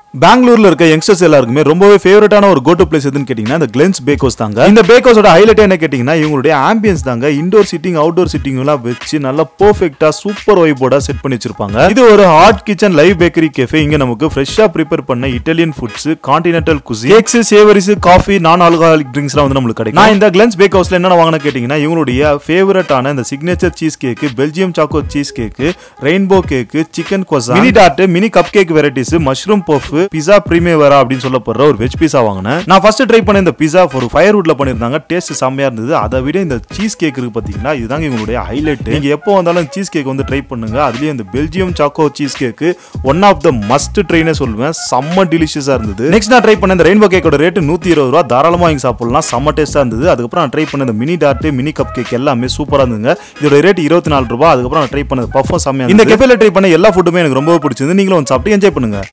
பெங்களூர்ல இருக்க யங்ஸ்டர்ஸ் எல்லாருக்குமே ரொம்பவே ஃபேவரட்டான ஒரு கோட்டு பிளேஸ் எதுன்னு கேட்டீங்கன்னா இந்த கிளென்ஸ் பேக் ஹவுஸ் தாங்க இந்த பேக் ஹவுஸோட ஹைலைட் என்ன கேட்டீங்கன்னா இவங்களுடைய ஆம்பியன்ஸ் தாங்க இண்டோர் சிட்டிங் அவுட்டோர் சிட்டிங் எல்லாம் வச்சு நல்லா பெர்ஃபெக்ட்டா சூப்பர் வைபோட செட் பண்ணி வச்சிருப்பாங்க இது ஒரு hot kitchen live bakery cafe இங்க நமக்கு ஃப்ரெஷ்ஷா ப்ரிப்பேர் பண்ண Italian foods continental cuisine cakes savouries coffee non alcoholic ட்ரிங்க்ஸ்லாம் வந்து நம்மளுக்கு கிடைக்கும் நான் இந்த கிளென்ஸ் பேக் ஹவுஸ்ல என்ன வாங்கின கேட்டீங்கன்னா இவங்களுடைய ஃபேவரட்டான இந்த signature cheese cake Belgium choco cheese cake rainbow cake chicken கொசா மினி டாட் mini cup cake varieties mushroom puff pizza பிரீமியர் வரா அப்படின்னு சொல்லப்படுற ஒரு வெஜ் பீஸா வாங்கினேன் நான் ஃபர்ஸ்ட் ட்ரை பண்ண இந்த பிஸா ஒரு ஃபயர் வுட்ல பண்ணிருந்தாங்க டேஸ்ட் செம்மையா இருந்தது அதை விட இந்த சீஸ் கேக் இருக்கு பாத்தீங்கன்னா இதுதாங்க இவங்களுடைய ஹைலைட் நீங்க எப்போ வந்தாலும் சீஸ் கேக் வந்து ட்ரை பண்ணுங்க அதுலயும் இந்த Belgium choco cheese cake one of the must ட்ரைனே சொல்லுவேன் செம்ம டெலிஷியஸா இருந்தது நெக்ஸ்ட் நான் ட்ரை பண்ண இந்த ரெயின்போ கேக்கோட ரேட் நூத்தி இருபது ரூபா தாராளமா வாங்கி சாப்பிடலாம் செம்ம டேஸ்டா இருந்தது அதுக்கப்புறம் நான் ட்ரை பண்ண இந்த மினி டாட் மினி கப் கேக் எல்லாமே சூப்பரா இருந்ததுங்க இதோட ரேட் இருபத்தி நாலு ரூபா அதுக்கப்புறம் நான் ட்ரை பண்ணது பஃபும் செம்மையா இந்த கெஃபேல ட்ரை பண்ண எல்லா ஃபுட்டுமே எனக்கு ரொம்ப பிடிச்சிருந்து நீங்களும் வந்து சாப்பிட்டு என்ஜாய் பண்ணுங்க